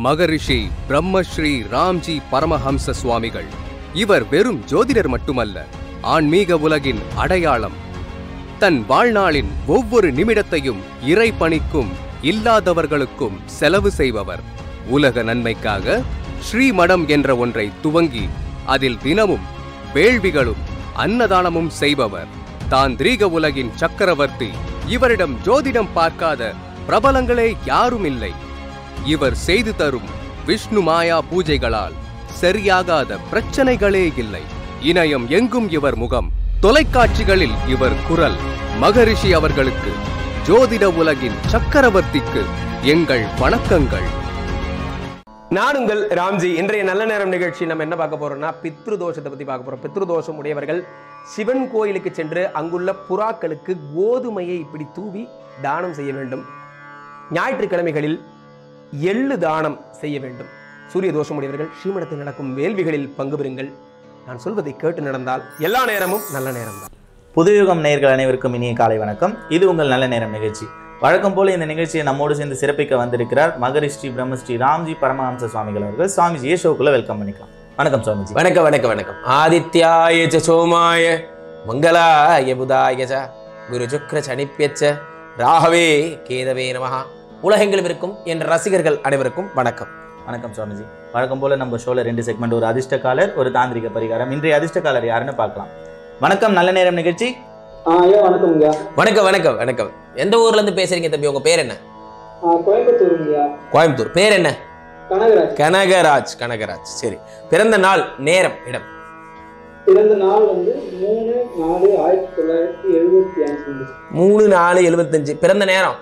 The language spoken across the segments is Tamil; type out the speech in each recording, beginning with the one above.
மகரிஷி பிரம்மஸ்ரீ ராம்ஜி பரமஹம்ச சுவாமிகள் இவர் வெறும் ஜோதிடர் மட்டுமல்ல ஆன்மீக உலகின் அடையாளம் தன் வாழ்நாளின் ஒவ்வொரு நிமிடத்தையும் இறை பணிக்கும் இல்லாதவர்களுக்கும் செலவு செய்பவர் உலக நன்மைக்காக ஸ்ரீமடம் என்ற ஒன்றை துவங்கி அதில் தினமும் வேள்விகளும் அன்னதானமும் செய்பவர் தாந்திரீக உலகின் சக்கரவர்த்தி இவரிடம் ஜோதிடம் பார்க்காத பிரபலங்களே யாரும் இல்லை இவர் செய்து தரும் விஷ்ணு மாயா பூஜைகளால் சரியாகாத பிரச்சனைகளே இல்லை இணையம் எங்கும் இவர் முகம் தொலைக்காட்சிகளில் இவர் குரல் மகரிஷி அவர்களுக்கு ஜோதிட உலகின் சக்கரவர்த்திக்கு எங்கள் வணக்கங்கள் நான் உங்கள் ராம்ஜி இன்றைய நல்ல நேரம் நிகழ்ச்சி நம்ம என்ன பார்க்க போறோம்னா பித்ரு தோஷத்தை பத்தி பார்க்க போறோம் பித்ரு தோஷம் உடையவர்கள் சிவன் கோயிலுக்கு சென்று அங்குள்ள புறாக்களுக்கு கோதுமையை இப்படி தூவி தானம் செய்ய வேண்டும் ஞாயிற்றுக்கிழமைகளில் எள்ளு தானம் செய்ய வேண்டும் சூரிய தோஷம் உடையவர்கள் ஸ்ரீமடத்தில் நடக்கும் வேள்விகளில் பங்கு பெறுங்கள் நான் சொல்வதை கேட்டு நடந்தால் எல்லா நேரமும் நல்ல நேரம்தான் புதுயுகம் நேயர்கள் அனைவருக்கும் இனிய காலை வணக்கம் இது உங்கள் நல்ல நேரம் நிகழ்ச்சி வழக்கம் போல இந்த நிகழ்ச்சியை நம்மோடு சேர்ந்து சிறப்பிக்க வந்திருக்கிறார் மகரிஷ்டி பிரம்மஸ்ரீ ராம்ஜி பரமஹம்ச சுவாமிகள் அவர்கள் சுவாமிஜி ஏ ஷோக்குள்ள வெல்கம் பண்ணிக்கலாம் வணக்கம் சுவாமிஜி வணக்கம் வணக்கம் வணக்கம் ஆதித்யாய ச சோமாய மங்களாய புதாய ச குரு சுக்ர சனிப்பியச்ச ராகவே கேதவே நமஹா உலகெங்கிலும் இருக்கும் என் ரசிகர்கள் அனைவருக்கும் வணக்கம் வணக்கம் சுவாமிஜி வழக்கம் போல நம்ம ஷோல ரெண்டு செக்மெண்ட் ஒரு அதிர்ஷ்டக்காலர் ஒரு தாந்திரிக பரிகாரம் இன்றைய அதிர்ஷ்டக்காலர் யாருன்னு பார்க்கலாம் வணக்கம் நல்ல நேரம் நிகழ்ச்சி ஆ ஐயா வணக்கம்ங்கய்யா வணக்கம் வணக்கம் வணக்கம் எந்த ஊர்ல இருந்து பேசுறீங்க தம்பி உங்க பேர் என்ன ஆ கோயம்புத்தூருங்கய்யா கோயம்புத்தூர் பேர் என்ன கனகராஜ் கனகராஜ் கனகராஜ் சரி பிறந்த நாள் நேரம் இடம் பிறந்த நாள் வந்து மூணு நாலு ஆயிரத்தி தொள்ளாயிரத்தி எழுபத்தி அஞ்சு மூணு நாலு எழுபத்தஞ்சு பிறந்த நேரம்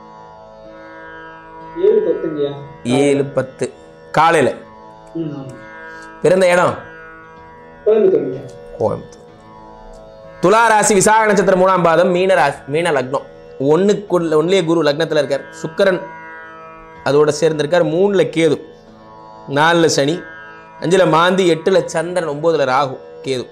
ஏழு பத்துங்கய்யா ஏழு பத்து காலையில ம் ஆமா. பிறந்த இடம் கோயம்புத்தூருங்கய்யா கோயம்புத்தூர் துலா ராசி விசாக நட்சத்திரம் மூணாம் பாதம் மீன ராசி மீன லக்னம் ஒன்னுக்குள்ள ஒன்றிலே குரு லக்னத்தில் இருக்கார் சுக்கிரன் அதோட சேர்ந்திருக்கார் மூணுல கேது நாலுல சனி அஞ்சுல மாந்தி எட்டுல சந்திரன் ஒன்பதுல ராகு கேது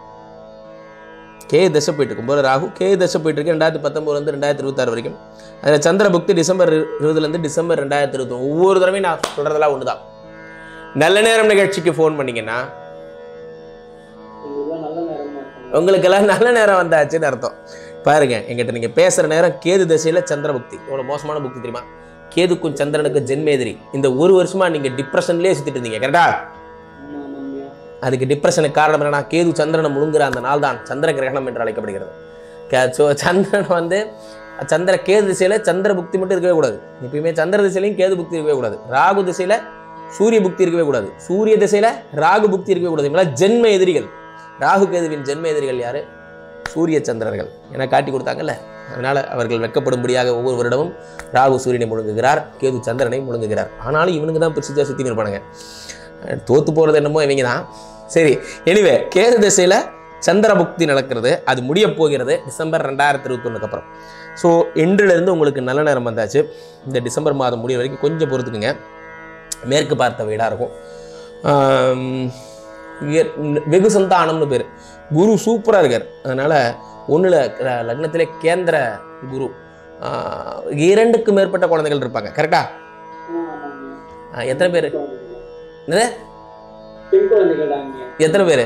கே தசை போயிட்டு இருக்கு ஒன்பதுல ராகு கே தசை போயிட்டு இருக்கு ரெண்டாயிரத்தி பத்தொன்பதுல இருந்து ரெண்டாயிரத்தி இருபத்தாறு வரைக்கும் அதில் சந்திர புக்தி டிசம்பர் இருபதுல இருந்து டிசம்பர் ரெண்டாயிரத்தி இருபத்தி ஒவ்வொரு தடவையும் நான் சொல்றதெல்லாம் ஒண்ணுதான் நல்ல நேரம் நிகழ்ச்சிக்கு ஃபோன் பண்ணீங்கன்னா இதெல்லாம் நல்ல நேரமா இருக்கும் உங்களுக்கெல்லாம் நல்ல நேரம் வந்தாச்சுன்னு அர்த்தம் பாருங்க எங்கிட்ட நீங்க பேசுற நேரம் கேது திசையில சந்திர புக்தி எவ்வளவு மோசமான புக்தி தெரியுமா கேதுக்கும் சந்திரனுக்கும் ஜென்மேதிரி இந்த ஒரு வருஷமா நீங்க டிப்ரெஷன்லயே சுத்திட்டு இருந்தீங்க கரெக்டா ஆமா ஆமாங்கய்யா அதுக்கு டிப்ரெஷனுக்கு காரணம் என்னன்னா கேது சந்திரனை முழுங்குற அந்த நாள் தான் சந்திர கிரகணம் என்று அழைக்கப்படுகிறது கே- சோ சந்திரன் வந்து சந்திர கேது திசையில சந்திர புக்தி மட்டும் இருக்கவே கூடாது எப்பயுமே சந்திர திசையிலையும் கேது புக்தி இருக்கவே கூடாது ராகு திசையில சூரிய புக்தி இருக்கவே கூடாது சூரிய திசையில ராகு புக்தி இருக்கவே கூடாது இவங்களாம் ஜென்ம எதிரிகள் ராகு கேதுவின் ஜென்ம எதிரிகள் யாரு சூரிய சந்திரர்கள் என காட்டி கொடுத்தாங்கல்ல அதனால அவர்கள் வெட்கப்படும்படியாக ஒவ்வொரு வருடமும் ராகு சூரியனை முழுங்குகிறார் கேது சந்திரனை முழுங்குகிறார் ஆனாலும் இவனுக்கு தான் பிரசித்தியா சுத்தி இருப்பானுங்க அஹ் தோத்து போறது என்னமோ இவங்க தான் சரி எனிவே கேது திசையில சந்திர புக்தி நடக்கிறது அது முடிய போகிறது டிசம்பர் ரெண்டாயிரத்தி இருபத்தொன்னுக்கு அப்புறம் ஸோ இன்றிலிருந்து உங்களுக்கு நல்ல நேரம் வந்தாச்சு இந்த டிசம்பர் மாதம் முடிய வரைக்கும் கொஞ்சம் பொறுத்துக்குங்க மேற்கு பார்த்த வீடாக இருக்கும் ஆம், இயற்- வெகு சந்தானம்னு பேர் குரு சூப்பராக இருக்கார் அதனால் ஒன்றில் லக்னத்திலே கேந்திர குரு ஆஹ், இரண்டுக்கு மேற்பட்ட குழந்தைகள் இருப்பாங்க கரெக்டா ஆ ஆமாங்கய்யா எத்தனை பேர் குழந்தைகள். என்னது பெண் குழந்தைகள் தாங்கய்யா எத்தனை பேர்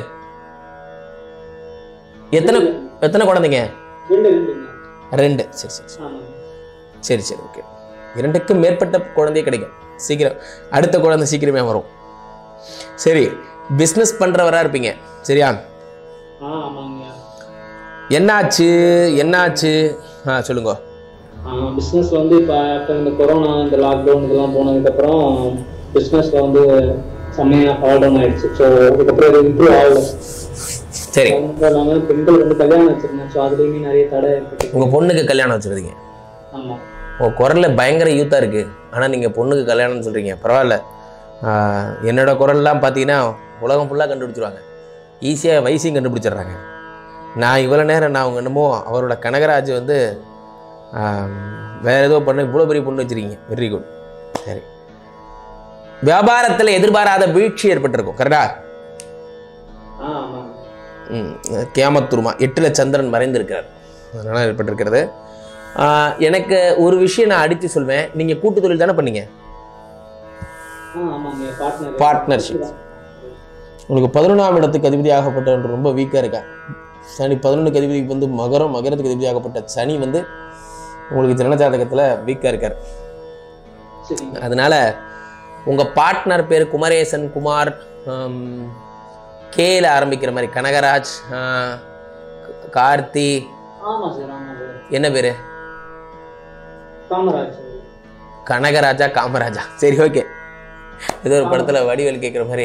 எத்தனை எத்தனை குழந்தைங்க ரெண்டு ரெண்டுங்க ரெண்டு சரி சரி சரி. ஆமாங்க சரி சரி ஓகே இரண்டுக்கும் மேற்பட்ட குழந்தை கிடைக்கும் சீக்கிரம் அடுத்த குழந்தை சீக்கிரமே வரும் சரி பிஸ்னஸ் பண்ணுறவராக இருப்பீங்க சரியா ஆ ஆமாங்கய்யா என்னாச்சு என்னாச்சு ஆ சொல்லுங்க பிஸ்னஸ் வந்து இப்போ இப்போ இந்த கொரோனா இந்த லாக்டவுன் இதெல்லாம் போனதுக்கப்புறம் பிஸ்னஸில் வந்து செம்மையாக ஃபால் டவுன் ஆயிடுச்சு ஸோ அதுக்கப்புறம் இது இம்ப்ரூவ் ஆகல சரி அது மட்டும் இல்லாமல் பெண்கள் வந்து கல்யாணம் வச்சிருந்தேன் ஸோ அதுலேயுமே நிறைய தடை ஏற்பட்டு உங்கள் பொண்ணுக்கு கல்யாணம் வச்சுருந்தீங்க ஆமாம் உங்கள் குரலில் பயங்கர யூத்தாக இருக்குது ஆனால் நீங்கள் பொண்ணுக்கு கல்யாணம்னு சொல்கிறீங்க பரவாயில்ல ஆ, என்னோட குரல்லாம் பார்த்தீங்கன்னா உலகம் ஃபுல்லாக கண்டுபிடிச்சிருவாங்க ஈஸியாக வயசையும் கண்டுபிடிச்சிடுறாங்க நான் இவ்வளோ நேரம் நான் அவங்க என்னமோ அவரோட கனகராஜ் வந்து ஆ, வேற ஏதோ பண்ண இவ்வளோ பெரிய பொண்ணு வச்சிருக்கீங்க வெரி குட் சரி வியாபாரத்தில் எதிர்பாராத வீழ்ச்சி ஏற்பட்டிருக்கும் கரெக்டா ஆ ஆமாங்க ம், கேமத்துருமா எட்டில் சந்திரன் மறைந்திருக்கிறார் அதனால் ஏற்பட்டிருக்கிறது ஆ, எனக்கு ஒரு விஷயம் நான் அடித்து சொல்வேன் நீங்கள் கூட்டு தொழில் தானே பண்ணீங்க ஆ ஆமாங்க பார்ட்னர் Partnership. உங்களுக்கு பதினொன்றாம் இடத்துக்கு அதிபதியாகப்பட்டவர் ரொம்ப வீக்காக இருக்கா சனி பதினொன்றுக்கு அதிபதிக்கு வந்து மகரம் மகரத்துக்கு அதிபதியாகப்பட்ட சனி வந்து உங்களுக்கு ஜனன ஜாதகத்தில் வீக்காக இருக்கார் சரிங்க அதனால உங்கள் பார்ட்னர் பேர் குமரேசன் குமார் கேல ஆரம்பிக்கிற மாதிரி கனகராஜ் ஆ, கார்த்தி ஆமா சார் ஆமா சார் என்ன பேர் காமராஜ் சார் கனகராஜா காமராஜா சரி ஓகே ஏதோ ஒரு படத்தில் வடிவேல் கேட்குற மாதிரி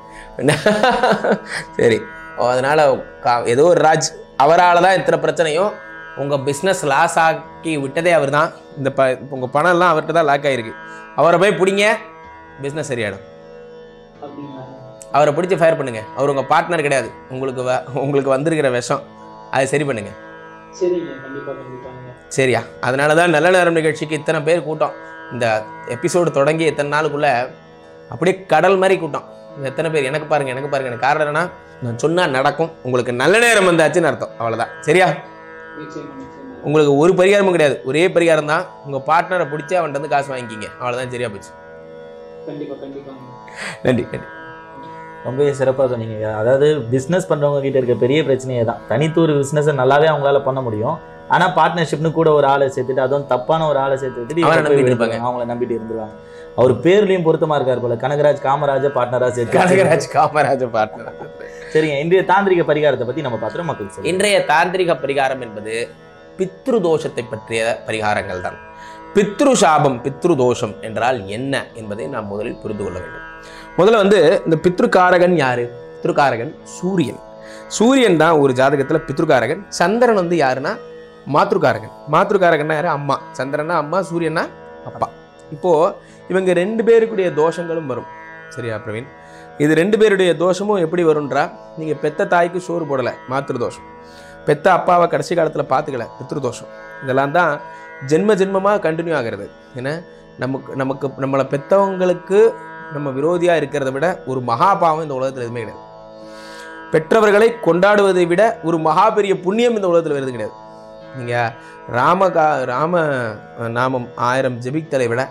சரி அதனால் கா ஏதோ ஒரு ராஜ் அவரால் தான் இத்தனை பிரச்சனையும் உங்கள் பிஸ்னஸ் லாஸ் ஆக்கி விட்டதே அவர் தான் இந்த ப உங்கள் பணம்லாம் அவர்கிட்ட தான் லாக் ஆகிருக்கு அவரை போய் பிடிங்க பிஸ்னஸ் சரியாயிடும் அப்படிங்களா அவரை பிடிச்சி ஃபயர் பண்ணுங்க அவர் உங்கள் பார்ட்னர் கிடையாது உங்களுக்கு வ உங்களுக்கு வந்திருக்கிற விஷம் அதை சரி பண்ணுங்க சரிங்க கண்டிப்பா கண்டிப்பாங்க சரியா அதனால தான் நல்ல நேரம் நிகழ்ச்சிக்கு இத்தனை பேர் கூட்டம் இந்த எபிசோடு தொடங்கி இத்தனை நாளுக்குள்ள அப்படியே கடல் மாதிரி கூட்டம் எத்தனை பேர் எனக்கு பாருங்க எனக்கு பாருங்க எனக்கு காரணம் என்னன்னா நான் சொன்னா நடக்கும் உங்களுக்கு நல்ல நேரம் வந்தாச்சுன்னு அர்த்தம் அவ்வளவுதான் சரியா நிச்சயமா நிச்சயமா உங்களுக்கு ஒரு பரிகாரமும் கிடையாது ஒரே பரிகாரம் தான் உங்க பார்ட்னரை பிடிச்சி அவன்கிட்ட வந்து காசு வாங்கிக்கிங்க அவ்வளவுதான் சரியா போச்சு கண்டிப்பா கண்டிப்பாங்க நன்றி நன்றி ரொம்பவே சிறப்பாக சொன்னீங்க அதாவது பிஸ்னஸ் பண்ணுறவங்க கிட்ட இருக்க பெரிய பிரச்சனையே தான் தனித்து ஒரு பிஸ்னஸை நல்லாவே அவங்களால பண்ண முடியும் ஆனால் பார்ட்னர்ஷிப்னு கூட ஒரு ஆளை சேர்த்துட்டு அதுவும் தப்பான ஒரு ஆளை சேர்த்து விட்டுட்டு அவரை இவங்க போய் நம்பிட்டு விழுந்துருவாங்க. இருப்பாங்க. அவங்கள நம்பிட்டு இருந்துருவாங்க அவர் பேர்லயும் பொருத்தமா இருக்கார் போல கனகராஜ் காமராஜ பார்ட்னரா சேர்த்து கனகராஜ் காமராஜ் பார்ட்னர் சரிங்க இன்றைய தாந்திரிக பரிகாரத்தை பத்தி நம்ம பார்த்துறோம் மக்களுக்கு சொல்லுங்க. இன்றைய தாந்திரிக பரிகாரம் என்பது பித்ரு தோஷத்தை பற்றிய பரிகாரங்கள் தான் பித்ரு சாபம் பித்ரு தோஷம் என்றால் என்ன என்பதை நாம் முதலில் புரிந்து கொள்ள வேண்டும் முதல்ல வந்து இந்த பித்ருக்காரகன் யாரு பித்ருக்காரகன் சூரியன் சூரியன் தான் ஒரு ஜாதகத்துல பித்ருக்காரகன் சந்திரன் வந்து யாருன்னா மாத்ருக்காரகன் மாத்ருக்காரகன்னா யாரு அம்மா சந்திரனா அம்மா சூரியனா அப்பா இப்போ இவங்க ரெண்டு பேருக்குடைய தோஷங்களும் வரும் சரியா பிரவீன் இது ரெண்டு பேருடைய தோஷமும் எப்படி வரும்ன்றா நீங்க பெத்த தாய்க்கு சோறு போடல மாத்ரு தோஷம் பெத்த அப்பாவை கடைசி காலத்தில் பார்த்துக்கல பித்ருதோஷம் இதெல்லாம் தான் ஜென்ம ஜென்மமாக கண்டினியூ ஆகிறது ஏன்னா நமக்கு நமக்கு நம்மளை பெற்றவங்களுக்கு நம்ம விரோதியாக இருக்கிறத விட ஒரு மகா பாவம் இந்த உலகத்தில் எதுவுமே கிடையாது பெற்றவர்களை கொண்டாடுவதை விட ஒரு மகா பெரிய புண்ணியம் இந்த உலகத்தில் வருது கிடையாது நீங்கள் ராம கா ராம நாமம் ஆயிரம் ஜெபித்தலை விட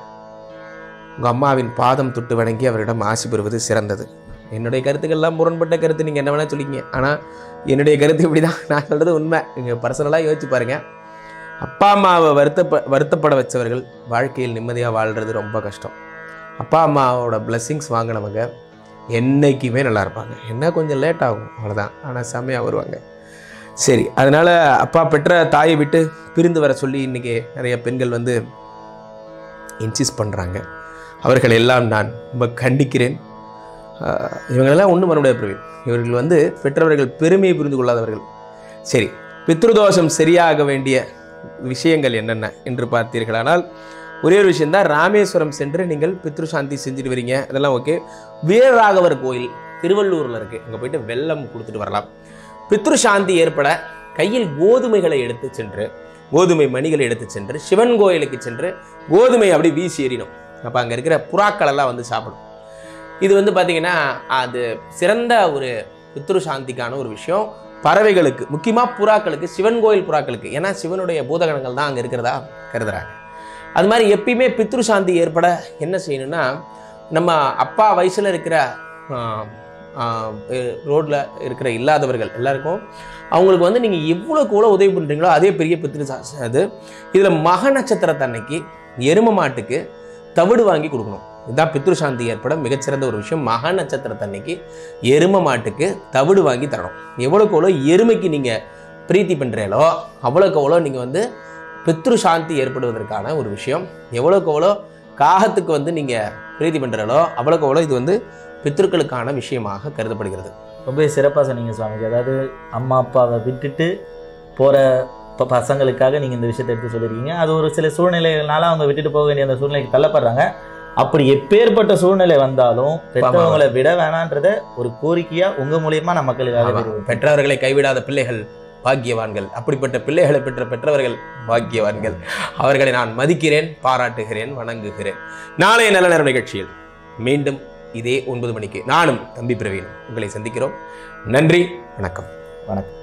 உங்கள் அம்மாவின் பாதம் தொட்டு வணங்கி அவரிடம் ஆசி பெறுவது சிறந்தது என்னுடைய கருத்துக்கள்லாம் முரண்பட்ட கருத்து நீங்கள் என்ன வேணால் சொல்லிங்க ஆனால் என்னுடைய கருத்து இப்படி தான் நான் சொல்கிறது உண்மை நீங்கள் பர்சனலாக யோசிச்சு பாருங்கள் அப்பா அம்மாவை வருத்தப்ப வருத்தப்பட வச்சவர்கள் வாழ்க்கையில் நிம்மதியாக வாழ்கிறது ரொம்ப கஷ்டம் அப்பா அம்மாவோட blessings வாங்கினவங்க என்னைக்குமே நல்லா இருப்பாங்க என்ன கொஞ்சம் லேட் ஆகும் அவ்வளோதான் ஆனால் செம்மையாக வருவாங்க சரி அதனால் அப்பா பெற்ற தாயை விட்டு பிரிந்து வர சொல்லி இன்றைக்கி நிறைய பெண்கள் வந்து இன்சிஸ் பண்ணுறாங்க அவர்கள் எல்லாம் நான் ரொம்ப கண்டிக்கிறேன் ஆஹ் இவங்களெல்லாம் ஒன்றும் பண்ண முடியாது பிரவீன் இவர்கள் வந்து பெற்றவர்கள் பெருமையை புரிந்து கொள்ளாதவர்கள் சரி பித்ருதோஷம் சரியாக வேண்டிய விஷயங்கள் என்னென்ன என்று பார்த்தீர்களானால் ஒரே ஒரு விஷயந்தான் ராமேஸ்வரம் சென்று நீங்கள் பித்ரு சாந்தி செஞ்சுட்டு வரீங்க அதெல்லாம் ஓகே வீரராகவர் கோயில் திருவள்ளூரில் இருக்குது அங்கே போயிட்டு வெள்ளம் கொடுத்துட்டு வரலாம் பித்ரு சாந்தி ஏற்பட கையில் கோதுமைகளை எடுத்து சென்று கோதுமை மணிகளை எடுத்து சென்று சிவன் கோயிலுக்கு சென்று கோதுமை அப்படி வீசி எறியணும் அப்போ அங்கே இருக்கிற புறாக்கள் எல்லாம் வந்து சாப்பிடும் இது வந்து பார்த்தீங்கன்னா அது சிறந்த ஒரு பித்ரு சாந்திக்கான ஒரு விஷயம் பறவைகளுக்கு முக்கியமாக புறாக்களுக்கு சிவன் கோயில் புறாக்களுக்கு ஏன்னா சிவனுடைய பூதகணங்கள் தான் அங்கே இருக்கிறதா கருதுறாங்க அது மாதிரி எப்பயுமே பித்ரு சாந்தி ஏற்பட என்ன செய்யணும்னா நம்ம அப்பா வயசில் இருக்கிற ரோட்டில் இருக்கிற இல்லாதவர்கள் எல்லாருக்கும் அவங்களுக்கு வந்து நீங்கள் எவ்வளோக்கு எவ்வளோ உதவி பண்ணுறீங்களோ அதே பெரிய பித்ரு சா அது இதில் மக நட்சத்திரத்தன்னைக்கு எரும மாட்டுக்கு தவிடு வாங்கி கொடுக்கணும் இதுதான் பித்ரு சாந்தி ஏற்பட மிகச்சிறந்த ஒரு விஷயம் மக நட்சத்திரத்தன்னைக்கு எரும மாட்டுக்கு தவிடு வாங்கி தரணும் எவ்வளோக்கு எவ்வளோ எருமைக்கு நீங்கள் பிரீத்தி பண்ணுறீங்களோ அவ்வளோக்கு அவ்வளோ நீங்கள் வந்து பித்ரு சாந்தி ஏற்படுவதற்கான ஒரு விஷயம் எவ்வளோக்கு எவ்வளோ காகத்துக்கு வந்து நீங்கள் பிரீத்தி பண்ணுறீங்களோ அவ்வளோக்கு அவ்வளோ இது வந்து பித்ருக்களுக்கான விஷயமாக கருதப்படுகிறது ரொம்பவே சிறப்பாக சொன்னீங்க சுவாமிஜி அதாவது அம்மா அப்பாவை விட்டுட்டு போகிற இப்போ பசங்களுக்காக நீங்கள் இந்த விஷயத்தை எடுத்து சொல்லியிருக்கீங்க அது ஒரு சில சூழ்நிலைகள்னால அவங்க விட்டுட்டு போக வேண்டிய அந்த சூழ்நிலைக்கு தள்ளப்படுறாங்க அப்படி எப்பேற்பட்ட சூழ்நிலை வந்தாலும் பெற்றவங்களை விட வேணான்றத ஒரு கோரிக்கையா உங்க மூலியமா நான் மக்களுக்காக ஆமா. தெரிவிப்பேன். பெற்றவர்களை கைவிடாத பிள்ளைகள் பாக்கியவான்கள் அப்படிப்பட்ட பிள்ளைகளை பெற்ற பெற்றவர்கள் பாக்கியவான்கள் அவர்களை நான் மதிக்கிறேன் பாராட்டுகிறேன் வணங்குகிறேன் நாளைய நல்ல நேரம் நிகழ்ச்சியில் மீண்டும் இதே ஒன்பது மணிக்கு நானும் தம்பி பிரவீன் உங்களை சந்திக்கிறோம் நன்றி வணக்கம் வணக்கம்